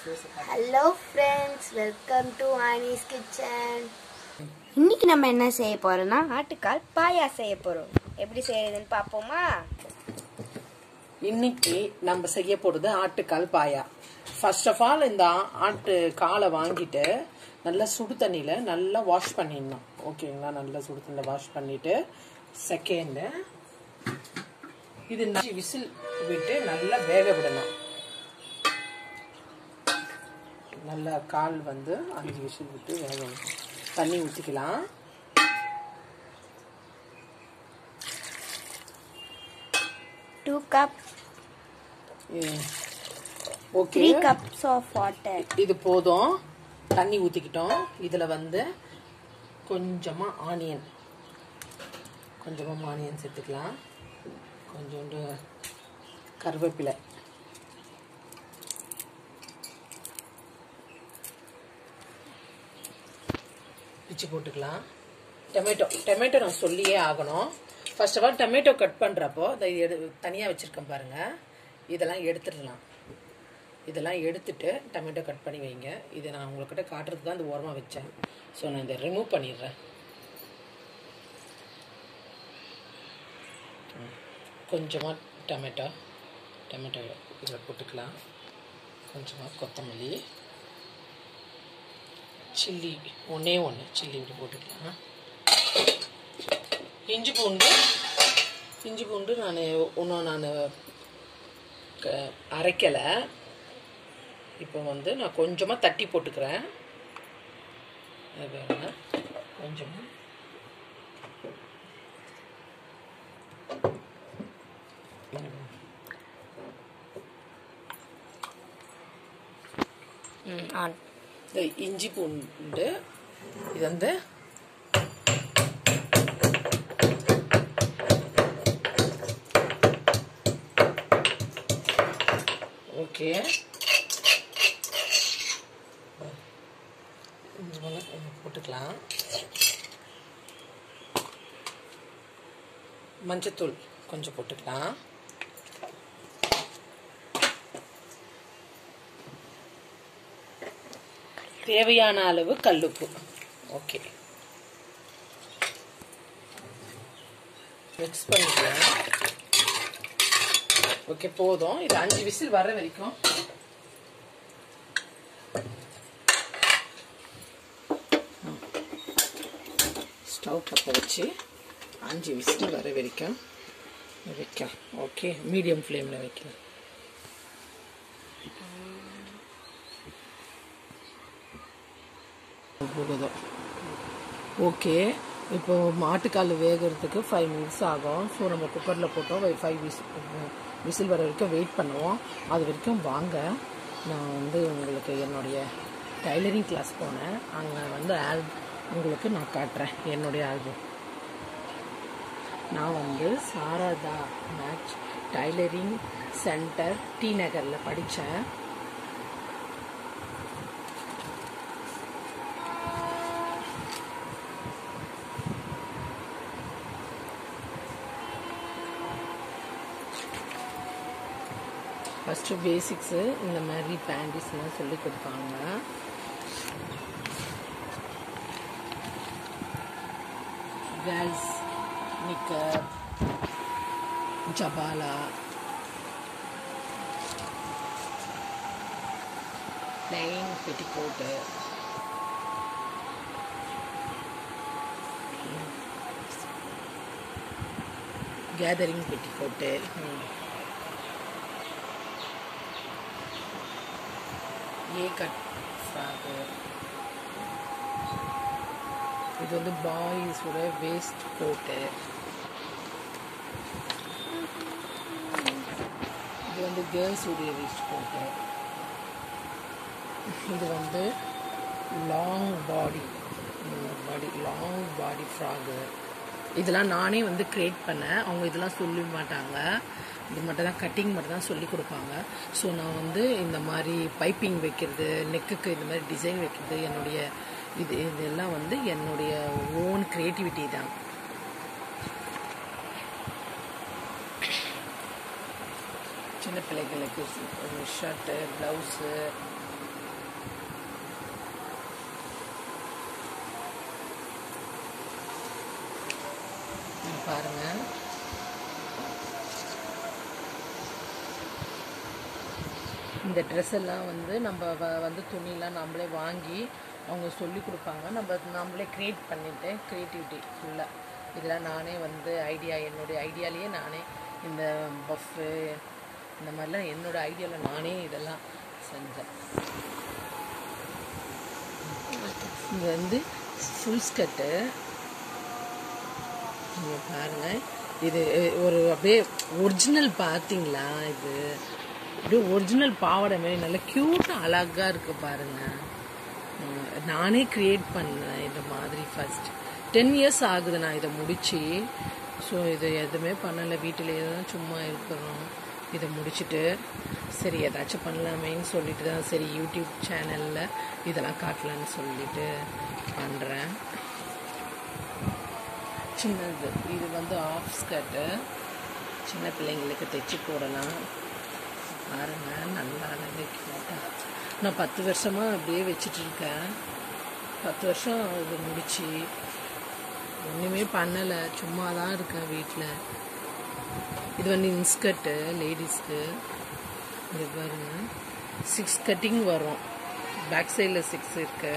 Hello friends welcome to Annie's kitchen இன்னைக்கு நம்ம என்ன செய்ய போறோம்னா ஆட்டுக்கால் பாயா செய்ய போறோம் எப்படி செய்யறதுன்னு பார்ப்போமா இன்னைக்கு நம்ம செய்ய போறது ஆட்டுக்கால் பாயா ஃபர்ஸ்ட் ஆஃப் ஆல் இந்த ஆ- ஆட்டு காலை வாங்கிட்டு நல்லா சுடு தண்ணியில நல்லா வாஷ் பண்ணிடணும் ஓகேங்களா நல்லா சுடு தண்ணியில் வாஷ் பண்ணிட்டு செகண்ட் இது அஞ்சு விசில் விட்டு நல்லா வேக விடணும் நல்லா கால் வந்து அஞ்சு விசில் விட்டு வேக விடணும். தண்ணி ஊற்றிக்கலாம் two cup okay three cups of water இது போதும் தண்ணி ஊற்றிக்கிட்டோம் இதில் வந்து கொஞ்சமாக ஆனியன் கொஞ்சமாக ஆனியன் சேர்த்துக்கலாம் கொஞ்சோண்டு கருவேப்பிலை பிச்சு போட்டுக்கலாம் டொமேட்டோ டொமேட்டோ நான் சொல்லியே ஆகணும் first of all tomato cut பண்ணுறப்போ அதை எடு தனியாக வச்சுருக்கேன் பாருங்கள் இதெல்லாம் எடுத்துடலாம் இதெல்லாம் எடுத்துட்டு டொமேட்டோ கட் பண்ணி வைங்க இதை நான் உங்கள்கிட்ட காட்டுறதுக்கு தான் இந்த ஓரமாக வச்சேன் ஸோ நான் இதை ரிமூவ் பண்ணிடுறேன் கொஞ்சமாக டொமேட்டோ டொமேட்டோ இதில் போட்டுக்கலாம் கொஞ்சமாக கொத்தமல்லி சில்லி ஒன்றே ஒன்று சில்லி இப்படி போட்டுக்கலாம் இஞ்சி பூண்டு இஞ்சி பூண்டு நான் இன்னும் நான் க- அரைக்கலை இப்போ வந்து நான் கொஞ்சமாக தட்டி போட்டுக்கிறேன் அது பாருங்க கொஞ்சமாக ஆன் இந்த இஞ்சி பூண்டு இது வந்து ஓகே இஞ்சி பூண்டு கொஞ்சம் போட்டுக்கலாம் மஞ்சத்தூள் கொஞ்சம் போட்டுக்கலாம் தேவையான அளவு கல்லுப்பு ஓகே மிக்ஸ் பண்ணிக்கலாம் ஓகே போதும் இது அஞ்சு விசில் வர்ற வரைக்கும் ஸ்டவ் பற்ற வச்சு அஞ்சு விசில் வர வரைக்கும் வைக்கலாம் ஓகே மீடியம் ஃப்ளேமில் வைக்கலாம் போகுதோ ஓகே இப்போ மாட்டுக்கால் வேகிறதுக்கு ஃபைவ் மினிட்ஸ் ஆகும் ஸோ நம்ம குக்கரில் போட்டோம் ஃபைவ் விசில் விசில் வர வரைக்கும் வெயிட் பண்ணுவோம் அது வரைக்கும் வாங்க நான் வந்து உங்களுக்கு என்னுடைய டைலரிங் கிளாஸ் போனேன் அங்கே வந்து ஆல் உங்களுக்கு நான் காட்டுறேன் என்னுடைய ஆல்பம் நான் வந்து Saradha match tailoring centre T நகரில் படித்தேன் ஃபஸ்ட்டு பேசிக்ஸு இந்த மாதிரி பேண்டிஸ்லாம் சொல்லி கொடுப்பாங்க கேர்ள்ஸ் நிக்கர் ஜபாலா plain petticoat gathering petticoat A cut frock இது வந்து பாய்ஸோட வேஸ்ட் கோட்டு இது வந்து கேர்ள்ஸுடைய வேஸ்ட் கோட்டு இது வந்து long body body long body frock இதெல்லாம் நானே வந்து க்ரியேட் பண்ணேன் அவங்க இதெல்லாம் சொல்ல மாட்டாங்க இது மட்டும் தான் கட்டிங் மட்டும் தான் சொல்லி கொடுப்பாங்க ஸோ நான் வந்து இந்த மாதிரி பைப்பிங் வைக்கிறது நெக்குக்கு இந்த மாதிரி டிசைன் வைக்கிறது என்னுடைய இது இதெல்லாம் வந்து என்னுடைய ஓன் க்ரியேட்டிவிட்டி தான் சின்ன பிள்ளைகளுக்கு ஷர்ட்டு ப்ளவுஸு பாருங்கள் இந்த ட்ரெஸ் எல்லாம் வந்து நம்ம வ- வந்து துணிலாம் நம்மளே வாங்கி அவங்க சொல்லி கொடுப்பாங்க நம்ம நம்மளே க்ரியேட் பண்ணிட்டு க்ரியேட்டிவிட்டி ஃபுல்லாக இதெல்லாம் நானே வந்து ஐடியா என்னுடைய ஐடியாலேயே நானே இந்த பஃப்பு இந்த மாதிரிலாம் என்னோட ஐடியாவில் நானே இதெல்லாம் செஞ்சேன் இது வந்து ஃபுல் ஸ்கர்ட்டு இங்கே பாருங்கள் இது ஒரு அப்படியே ஒரிஜினல் பார்த்தீங்களா இது அப்படியே ஒரிஜினல் பாவாடை மாதிரி நல்லா க்யூட்டாக அழகாக இருக்கு பாருங்க உம், நானே க்ரியேட் பண்ணேன் இந்த மாதிரி ஃபர்ஸ்ட் டென் இயர்ஸ் ஆகுது நான் இதை முடிச்சு ஸோ இது எதுவுமே பண்ணலை வீட்டிலேயே தான் சும்மா இருக்கிறோம் இதை முடிச்சுட்டு சரி ஏதாச்சும் பண்ணலாமேன்னு சொல்லிட்டு தான் சரி யூடியூப் சேனலில் இதெல்லாம் காட்டலான்னு சொல்லிட்டு பண்ணுறேன் சின்னது இது வந்து ஆஃப் ஸ்கர்ட்டு சின்ன பிள்ளைங்களுக்கு தைச்சி போடலாம் பாருங்க நல்லா அழகு cute-ஆ. நான் பத்து வருஷமாக அப்படியே வச்சிட்டு இருக்கேன் பத்து வருஷம் இது முடிச்சு ஒன்றுமே பண்ணலை சும்மா தான் இருக்கேன் வீட்டில் இது வந்து இன்ஸ்கர்ட்டு லேடிஸ்க்கு இது பாருங்க சிக்ஸ் கட்டிங் வரும் பேக் சைடில் சிக்ஸ் இருக்கு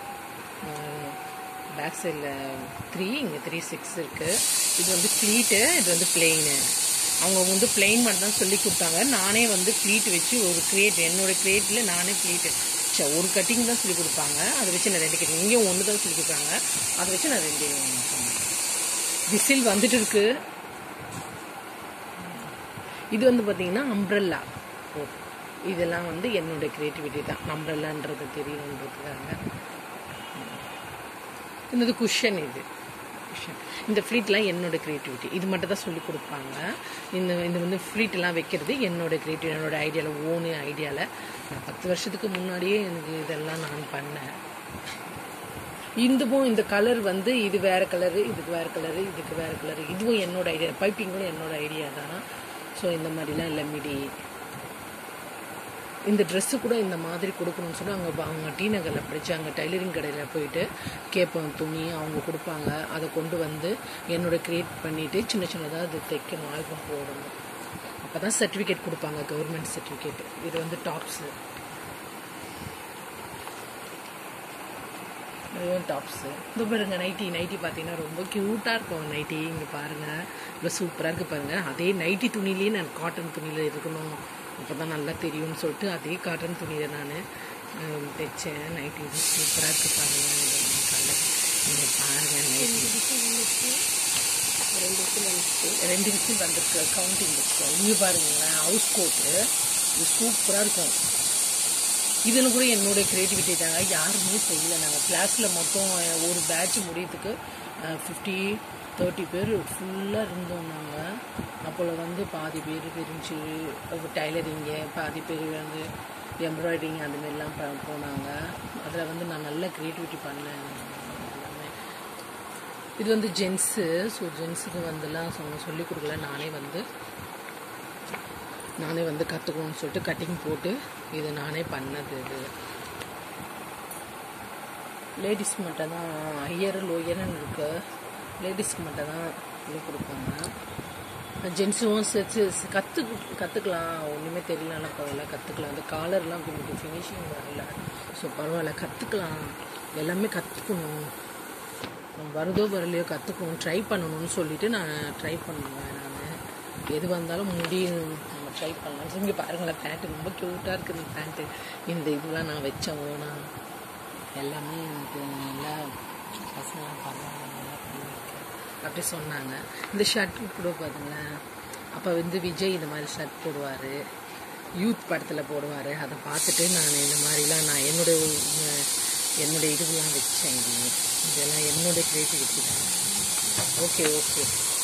பேக் சைடில் த்ரீ இங்கே த்ரீ சிக்ஸ் இருக்கு இது வந்து ஃப்ளீட்டு இது வந்து பிளெயின் அவங்க வந்து பிளெயின் மட்டும் தான் சொல்லி கொடுத்தாங்க நானே வந்து ஃப்ளீட் வச்சு ஒரு கிரியேட் என்னோட கிரியேட்டில் நானே ஃப்ளீட்டு ஒரு கட்டிங் தான் சொல்லி கொடுப்பாங்க அதை வச்சு நான் ரெண்டு கட்டிங் இங்கேயும் ஒன்று தான் சொல்லி கொடுத்தாங்க அதை வச்சு நான் ரெண்டு பண்ணேன் விசில் வந்துட்டு இருக்கு இது வந்து பார்த்தீங்கன்னா அம்ப்ரெல்லா ஓ இதெல்லாம் வந்து என்னோட கிரியேட்டிவிட்டி தான் அம்ப்ரெல்லான்றது தெரியணுன்றதுக்காக இந்த குஷன் இது குஷன் இந்த ஃப்ளீட்லாம் என்னோட கிரியேட்டிவிட்டி இது மட்டும் தான் சொல்லி கொடுப்பாங்க இந்த இந்த வந்து ஃப்ளீட்லாம் வைக்கிறது என்னோட கிரியேட்டிவ் என்னோட ஐடியாவில் ஓனு ஐடியாவில் நான் பத்து வருஷத்துக்கு முன்னாடியே எனக்கு இதெல்லாம் நான் பண்ணேன் இதுவும் இந்த கலர் வந்து இது வேற கலரு இதுக்கு வேற கலரு இதுக்கு வேற கலரு இதுவும் என்னோட ஐடியா பைப்பிங்களும் என்னோட ஐடியா தான் ஸோ இந்த மாதிரிலாம் இல்லை மிடி இந்த ட்ரெஸ்ஸு கூட இந்த மாதிரி கொடுக்கணும்னு சொல்லி அவங்க அவங்க டி நகரில் படித்து அங்கே டைலரிங் கடையில் போயிட்டு கேட்போம் துணி அவங்க கொடுப்பாங்க அதை கொண்டு வந்து என்னோட க்ரியேட் பண்ணிவிட்டு சின்ன சின்னதாக அது தைக்கணும் ஆல்பம் போடணும் அப்போ தான் சர்டிஃபிகேட் கொடுப்பாங்க கவர்மெண்ட் சர்டிஃபிகேட் இது வந்து டாப்ஸு இதுவும் டாப்ஸு இந்த பாருங்க நைட்டி நைட்டி பார்த்தீங்கன்னா ரொம்ப க்யூட்டாக இருக்கும் நைட்டி இங்கே பாருங்கள் இவ்வளோ சூப்பராக இருக்குது பாருங்கள் அதே நைட்டி துணிலேயே நான் காட்டன் துணியில் இருக்கணும் அப்போ தான் நல்லா தெரியும்னு சொல்லிட்டு அதே காட்டன் துணியில் நான் தைச்சேன் நைட்டி இது சூப்பராக இருக்குது பாருங்கள் இந்த கலர் இங்கே பாருங்கள் நைட்டி ரெண்டு விசில் வந்துச்சு ரெண்டு விசில் வந்திருக்கு கவுண்டிங் இருக்கு இங்கே பாருங்களேன் ஹவுஸ் கோட்டு இது சூப்பராக இருக்கும் இதில் கூட என்னோட க்ரியேட்டிவிட்டி தாங்க யாருமே செய்யலை நாங்கள் கிளாஸில் மொத்தம் ஒரு பேட்ச் முடியறதுக்கு ஃபிஃப்டி தேர்ட்டி பேர் ஃபுல்லாக இருந்தோம் நாங்கள் அப்போ வந்து பாதி பேர் பிரிஞ்சு டைலரிங்கு பாதி பேர் வந்து எம்ப்ராய்டிங் அந்த மாதிரிலாம் ப போனாங்க அதில் வந்து நான் நல்ல க்ரியேட்டிவிட்டி பண்ணேன் எல்லாமே இது வந்து ஜென்ஸு ஸோ ஜென்ஸுக்கு வந்துலாம் சொ- சொல்லிக் கொடுக்கல நானே வந்து நானே வந்து கற்றுக்கணும்னு சொல்லிட்டு கட்டிங் போட்டு இது நானே பண்ணது இது லேடிஸ் மட்டும் தான் ஹையர் லோயர்னு இருக்கு லேடிஸ்க்கு மட்டும் தான் இது கொடுப்பாங்க ஜென்ஸும் சேர்த்து கற்று கற்றுக்கலாம் ஒன்றுமே தெரியலன்னா பரவாயில்ல கற்றுக்கலாம் அந்த காலர்லாம் கொஞ்சம் ஃபினிஷிங் வரல ஸோ பரவாயில்ல கற்றுக்கலாம் எல்லாமே கற்றுக்கணும் வருதோ வரலையோ கற்றுக்கணும் ட்ரை பண்ணணும்னு சொல்லிட்டு நான் ட்ரை பண்ணுவேன் நான் எது வந்தாலும் முடியும் நம்ம ட்ரை பண்ணலாம் இங்கே பாருங்களேன் பேண்ட்டு ரொம்ப க்யூட்டாக இருக்குது இந்த பேண்ட்டு இந்த இதெல்லாம் நான் வச்சேன் ஓனா எல்லாமே எனக்கு நல்லா பசங்க பரவாயில்ல நல்லா பண்ணியிருக்கேன் அப்படி சொன்னாங்க இந்த ஷர்ட்டு கூட பாருங்களேன் அப்போ வந்து விஜய் இந்த மாதிரி ஷர்ட் போடுவார் யூத் படத்தில் போடுவார் அதை பார்த்துட்டு நான் இந்த மாதிரிலாம் நான் என்னோட உ- என்னோட இதுவெல்லாம் வச்சேன் இது இதெல்லாம் என்னோட க்ரியேட்டிவிட்டி தான் ஓகே ஓகே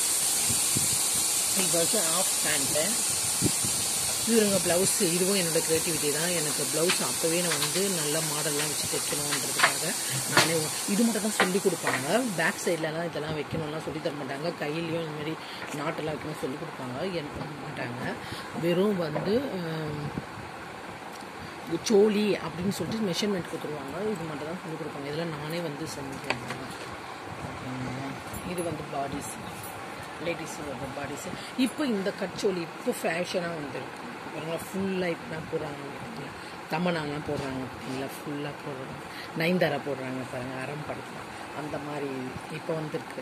இது வந்து ஆஃப் பேண்ட்டு இதுங்க ப்ளவுஸு இதுவும் என்னோட க்ரியேட்டிவிட்டி தான் எனக்கு ப்ளவுஸ் அப்போவே நான் வந்து நல்ல மாடல்லாம் வச்சு தைக்கணுன்றதுக்காக நானே ஒ- இது மட்டும் தான் சொல்லி கொடுப்பாங்க பேக் சைட்லலாம் இதெல்லாம் வைக்கணும்லாம் சொல்லி தர மாட்டாங்க கையிலையும் இந்த மாதிரி நாட்டெல்லாம் வைக்கணும் சொல்லி கொடுப்பாங்க எனக்கு பண்ண மாட்டாங்க வெறும் வந்து ஆம், சோலி அப்படின்னு சொல்லிட்டு மெஷர்மெண்ட் கொடுத்துருவாங்க இது மட்டும் தான் சொல்லி கொடுப்பாங்க இதெல்லாம் நானே வந்து செஞ்சேன் ஓகேங்களா? இது வந்து பாடிஸ் லேடிஸோட பாடிஸ் இப்போ இந்த கட்சோலி இப்போ ஃபேஷனாக வந்துருக்கு பாருங்க ஃபுல்லாக இப்போ தான் போடுறாங்க பார்த்தீங்களா தமனாலாம் போடுறாங்க பார்த்தீங்களா ஃபுல்லாக போடுறாங்க நைன்தாரா போடுறாங்க பாருங்க அறம் படத்தில் அந்த மாதிரி இப்போ வந்திருக்கு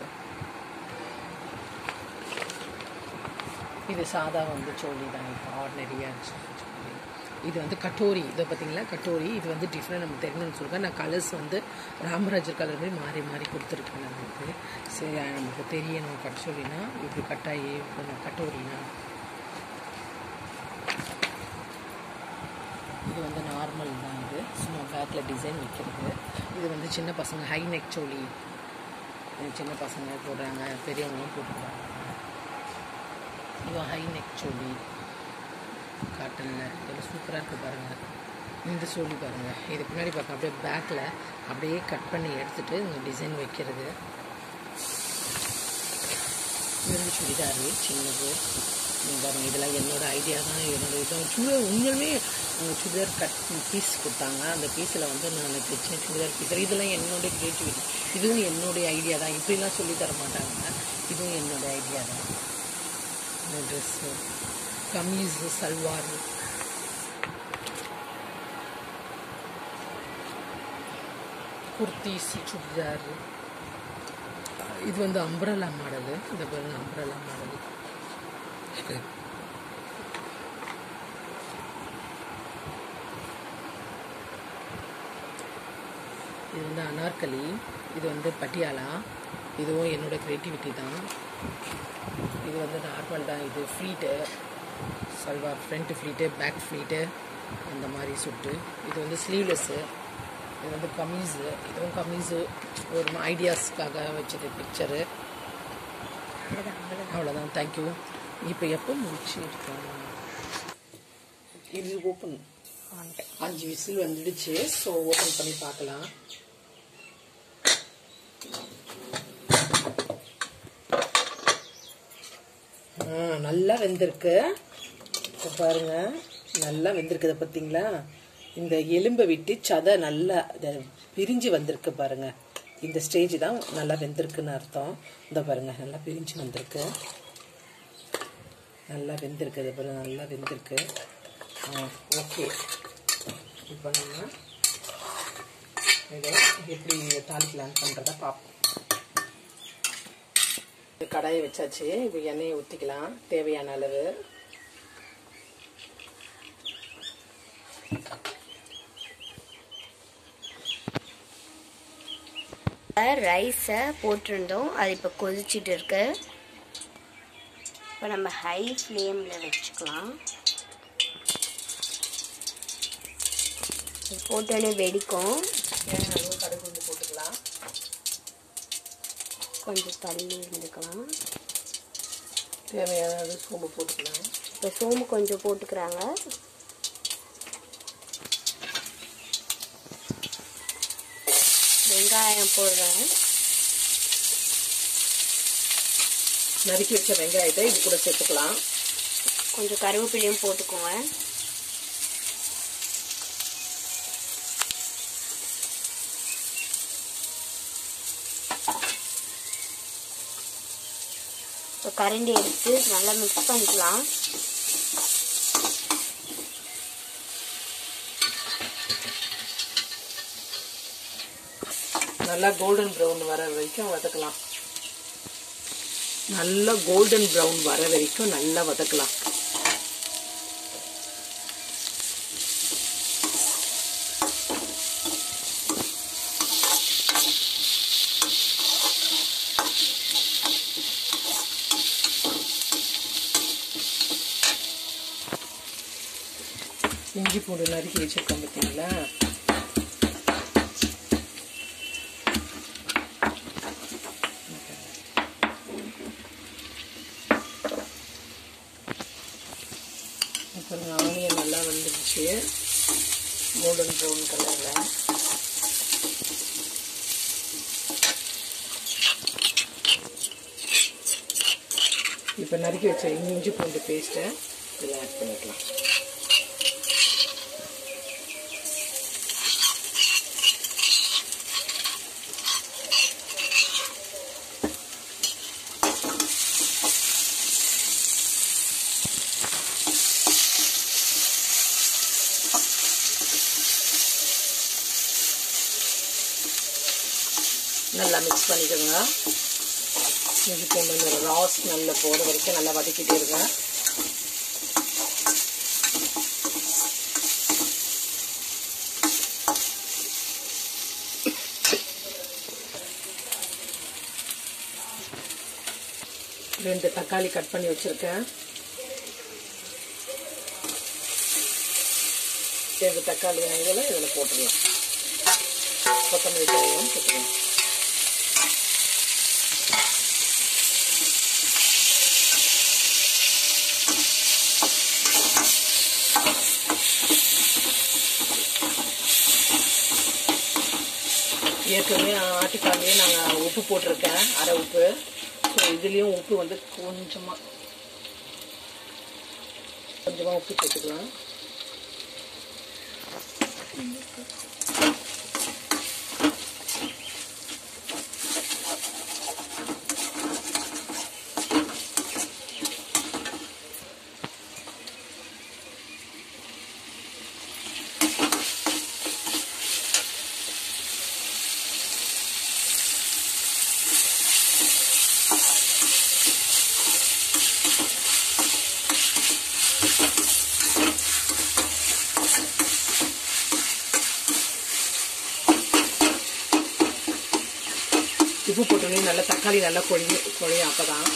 இது சாதா வந்து சோழி தான் இப்போ ஆர்டினரியாக இது வந்து கட்டோரி இதை பார்த்தீங்களா கட்டோரி இது வந்து டிஃப்ரெண்ட் நம்ம தெரியணும்னு சொல்லுவேன் நான் கலர்ஸ் வந்து ராமராஜர் கலர் மாதிரி மாறி மாறி கொடுத்துருக்கேன் நமக்கு சரி நமக்கு தெரியணும் கட்டோரினா இப்படி கட்டாயி கொஞ்சம் கட்டோரினா இது வந்து நார்மல் தான் இது சும்மா பேக்கில் டிசைன் வைக்கிறது இது வந்து சின்ன பசங்க ஹை நெக் சோழி இது சின்ன பசங்க போடுறாங்க பெரியவங்களும் போட்டுக்கிறாங்க இது ஹை நெக் சோழி காட்டனில் இதெல்லாம் சூப்பராக இருக்குது பாருங்கள் இந்த சோழி பாருங்கள் இது பின்னாடி பார்க்க அப்படியே பேக்கில் அப்படியே கட் பண்ணி எடுத்துகிட்டு இந்த டிசைன் வைக்கிறது இது வந்து சுடிதாரு சின்னது இங்க பாருங்க இதெல்லாம் என்னோட ஐடியா தான் என்னோட இது சுடிதார் உண்மையுமே அவங்க சுடிதார் கட் பீஸ் கொடுத்தாங்க அந்த பீஸில் வந்து நான் தைச்சேன் சுடிதார் பீஸ் இதெல்லாம் என்னோட கிரியேட்டிவிட்டி இதுவும் என்னுடைய ஐடியா தான் இப்படிலாம் சொல்லி தர மாட்டாங்க இதுவும் என்னோட ஐடியா தான் இந்த ட்ரெஸ்ஸு கமீஸ் சல்வார் குர்த்திஸ் சுடிதார் இது வந்து அம்ப்ரலா மாடலு இந்த பாருங்க அம்ப்ரலா மாடல் இது வந்து அனார்கலி இது வந்து பட்டியாலா இதுவும் என்னோட க்ரியேட்டிவிட்டி தான் இது வந்து நார்மல் தான் இது pleat salwar front pleat back pleat அந்த மாதிரி சுட்டு இது வந்து ஸ்லீவ்லெஸ்ஸு இது வந்து கமீஸு இதுவும் கமீஸு ஒரு ஐடியாஸ்க்காக வச்சது பிக்சரு அவ்வளோதான் தேங்க்யூ இப்போ எப்போ முடிச்சு இருக்கோம் இது ஓப்பன் அஞ்சு விசில் வந்துடுச்சு ஸோ ஓப்பன் பண்ணி பார்க்கலாம் ஆ, நல்லா வெந்திருக்கு இப்போ பாருங்க நல்லா வெந்திருக்குது பார்த்தீங்களா இந்த எலும்பை விட்டு சதை நல்லா இத பிரிஞ்சு வந்திருக்கு பாருங்க இந்த ஸ்டேஜ் தான் நல்லா வெந்திருக்குன்னு அர்த்தம் இந்த பாருங்க நல்லா பிரிஞ்சு வந்திருக்கு நல்லா வெந்திருக்கு இது பாருங்க நல்லா வெந்திருக்கு ஓகே இப்போ நம்ம இதை எப்படி தாளிக்கலான்னு பண்ணுறத பார்ப்போம் கடாயை வச்சாச்சு இப்போ எண்ணெயை ஊற்றிக்கலாம் தேவையான அளவு ரைஸை போட்டிருந்தோம் அது இப்போ கொதிச்சிட்டு இருக்கு இப்போ நம்ம ஹை ஃப்ளேமில் வச்சுக்கலாம் இது போட்டோன்னே வெடிக்கும் தேவையான அளவு கடுகு வந்து போட்டுக்கலாம் கொஞ்சம் தள்ளி இருந்துக்கலாம் தேவையான அளவு சோம்பு போட்டுக்கலாம் இப்போ சோம்பு கொஞ்சம் போட்டுக்கிறாங்க வெங்காயம் போடுறேன் நறுக்கி வச்ச வெங்காயத்தை இது கூட சேர்த்துக்கலாம் கொஞ்சம் கருவேப்பிலையும் போட்டுக்கோங்க இப்போ கரண்டி எடுத்து நல்லா மிக்ஸ் பண்ணிக்கலாம் நல்லா கோல்டன் ப்ரௌன் வர வரைக்கும் வதக்கலாம் நல்லா கோல்டன் ப்ரௌன் வர வரைக்கும் நல்லா வதக்கலாம் இஞ்சி பூண்டு நறுக்கி வச்சிருக்கோம் பார்த்தீங்களா அப்புறம் ஆனியன் நல்லா வந்துடுச்சு கோல்டன் ப்ரௌன் கலரில் இப்போ நறுக்கி வச்ச இஞ்சி பூண்டு பேஸ்ட்டை இதில் ஆட் பண்ணிக்கலாம் நல்லா மிக்ஸ் பண்ணிக்கோங்க இஞ்சி பூண்டு இந்த ரா ஸ்மெல்ல போகிற வரைக்கும் நல்லா வதக்கிட்டே இருங்க ரெண்டு தக்காளி கட் பண்ணி வச்சுருக்கேன் ரெண்டு தக்காளி இதில் இதில் போட்டுடலாம் கொத்தமல்லி தலையும் போட்டுக்கலாம் ஏற்கனவே ஆட்டுக்காலையே நாங்கள் உப்பு போட்டிருக்கேன் அரை உப்பு ஸோ இதுலேயும் உப்பு வந்து கொஞ்சமாக கொஞ்சமாக உப்பு சேர்த்துக்கலாம் உப்பு போட்டோன்னே நல்லா தக்காளி நல்லா கொழியும் கொழியும் அப்போ தான்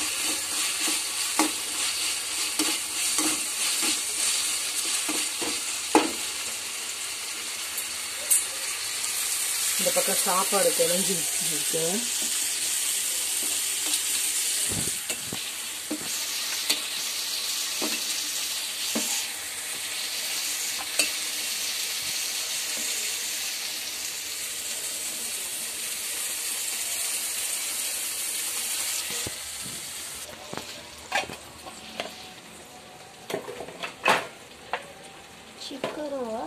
இந்த பக்கம் சாப்பாடு குழஞ்சி இருக்கு சிக்கருவா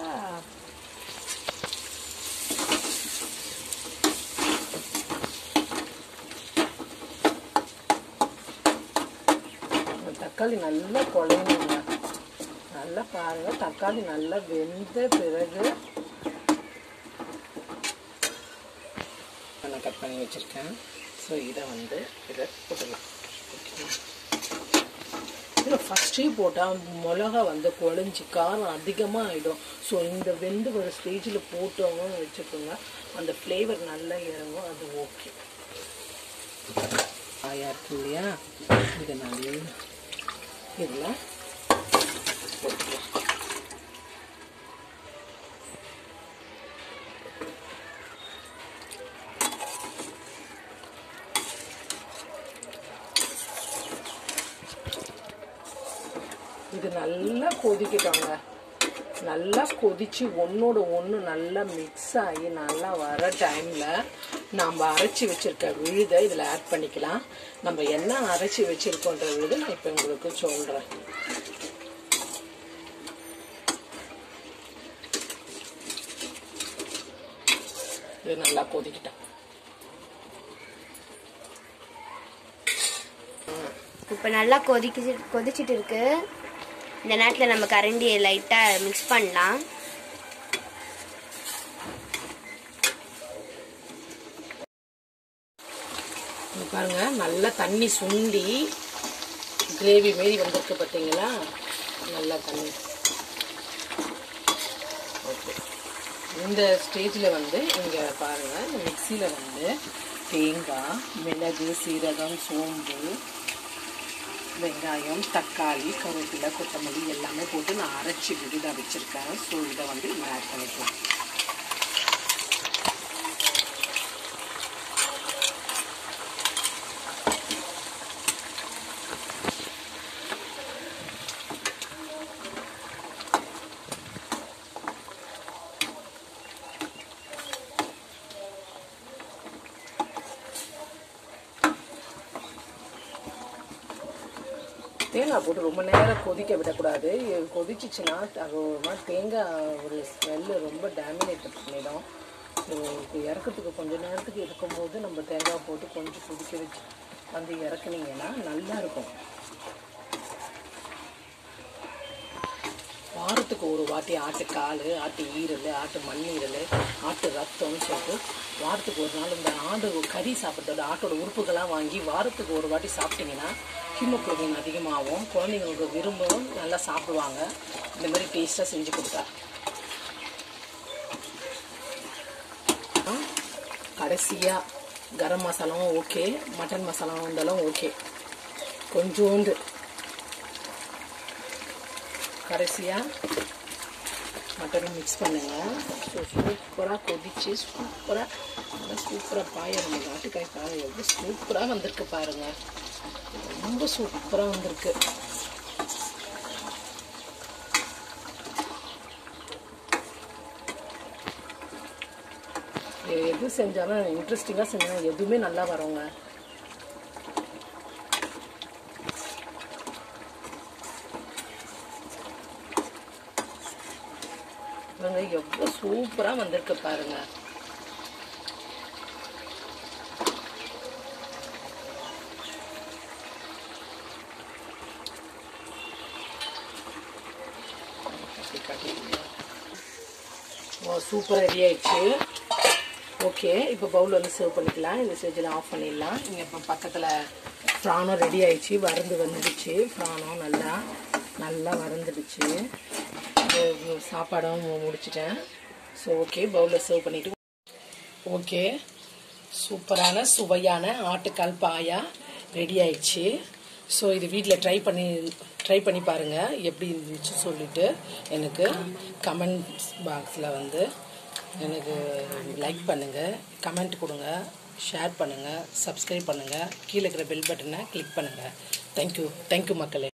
இந்த தக்காளி நல்லா குழையணுங்க நல்லா பாருங்க தக்காளி நல்லா வெந்த பிறகு நான் கட் பண்ணி வச்சுருக்கேன் ஸோ இதை வந்து இதை போட்டுடலாம் ஓகேங்களா இதில் ஃபஸ்ட்டே போட்டால் மிளகா வந்து குழஞ்சி காரம் அதிகமாக ஆகிடும் ஸோ இந்த வெந்து வர ஸ்டேஜில் போட்டவங்க வச்சுக்கோங்க அந்த ஃப்ளேவர் நல்லா இறங்கும் அது ஓகே ஆயா இருக்கு இல்லையா இதை நல்லா இதில் போட்டுக்கலாம் இது நல்லா கொதிக்கட்டோங்க நல்லா கொதிச்சு ஒன்றோட ஒன்று நல்லா மிக்ஸ் ஆகி நல்லா வர டைமில் நாம் அரைச்சி வச்சிருக்க விழுதை இதில் ஆட் பண்ணிக்கலாம் நம்ம என்ன அரைச்சி வச்சிருக்கோன்ற விழுதை நான் இப்போ உங்களுக்கு சொல்கிறேன் இது நல்லா கொதிக்கிட்டேன் இப்போ நல்லா கொதிச்சு கொதிச்சிட்டு இருக்கு இந்த நேரத்தில் நம்ம கரண்டியை லைட்டாக மிக்ஸ் பண்ணலாம் இங்க பாருங்க நல்லா தண்ணி சுண்டி கிரேவி மாரி வந்திருக்கு பார்த்தீங்களா நல்லா தண்ணி ஓகே இந்த ஸ்டேஜில் வந்து இங்கே பாருங்கள் இந்த மிக்சியில் வந்து தேங்காய் மிளகு சீரகம் சோம்பு வெங்காயம் தக்காளி கருவேப்பிலை கொத்தமல்லி எல்லாமே போட்டு நான் அரைச்சி விழுதாக வச்சுருக்கேன் ஸோ இதை வந்து நம்ம ஆட் பண்ணிக்கலாம் தேங்காய் போட்டு ரொம்ப நேரம் கொதிக்க விடக்கூடாது இது கொதிச்சிச்சுன்னா அது ஒரு மாதிரி தேங்காய் ஒரு ஸ்மெல்லு ரொம்ப டேமினேட் பண்ணிடும் ஸோ இறக்கிறதுக்கு கொஞ்சம் நேரத்துக்கு இருக்கும்போது நம்ம தேங்காய் போட்டு கொஞ்சம் கொதிக்க வச்சு வந்து இறக்குனீங்கன்னா நல்லா இருக்கும் வாரத்துக்கு ஒரு வாட்டி ஆட்டு கால் ஆட்டு ஈரல் ஆட்டு மண்ணீரல் ஆட்டு ரத்தம்னு சொல்லிட்டு வாரத்துக்கு ஒரு நாள் இந்த ஆடு கறி சாப்பிட்றதோட ஆட்டோட உறுப்புகள்லாம் வாங்கி வாரத்துக்கு ஒரு வாட்டி சாப்பிட்டீங்கன்னா ஹீமோக்ளோபின் அதிகமாகும் குழந்தைங்களுக்கு விரும்பவும் நல்லா சாப்பிடுவாங்க இந்த மாதிரி டேஸ்ட்டாக செஞ்சு கொடுத்தா கடைசியாக கரம் மசாலாவும் ஓகே மட்டன் மசாலாவும் இருந்தாலும் ஓகே கொஞ்சோண்டு கடைசியாக மட்டனும் மிக்ஸ் பண்ணுங்க ஸோ சூப்பராக கொதிச்சு சூப்பராக நல்லா சூப்பராக பாய நம்ம நாட்டுக்காய் பாய எவ்வளோ சூப்பராக வந்திருக்கு பாருங்க ரொம்ப சூப்பராக வந்திருக்கு எ- எது செஞ்சாலும் இன்ட்ரெஸ்டிங்காக செஞ்சாலும் எதுவுமே நல்லா வருங்க இவங்க எவ்வளோ சூப்பராக வந்திருக்கு பாருங்க அப்படி காட்டிடுங்க. ஓ சூப்பராக ரெடி ஆயிடுச்சு ஓகே இப்போ பவுல் வந்து சர்வ் பண்ணிக்கலாம் இந்த ஸ்டேஜில் ஆஃப் பண்ணிடலாம் இங்கே இப்போ பக்கத்தில் ப்ரானும் ரெடி ஆயிடுச்சு வறந்து வந்துடுச்சு ப்ரானும் நல்லா நல்லா வறந்துடுச்சு இப்போ சாப்பாடும் முடிச்சிட்டேன் ஸோ ஓகே பவுலில் சர்வ் பண்ணிவிட்டு ஓகே சூப்பரான சுவையான ஆட்டுக்கால் பாயா ரெடி ஆயிடுச்சு ஸோ இது வீட்டில் ட்ரை பண்ணி ட்ரை பண்ணி பாருங்கள் எப்படி இருந்துச்சு சொல்லிட்டு எனக்கு கமெண்ட்ஸ் பாக்ஸில் வந்து எனக்கு லைக் பண்ணுங்கள் கமெண்ட் கொடுங்க ஷேர் பண்ணுங்கள் சப்ஸ்கிரைப் பண்ணுங்கள் கீழே இருக்கிற பெல் பட்டனை கிளிக் பண்ணுங்கள் தேங்க்யூ தேங்க்யூ மக்களே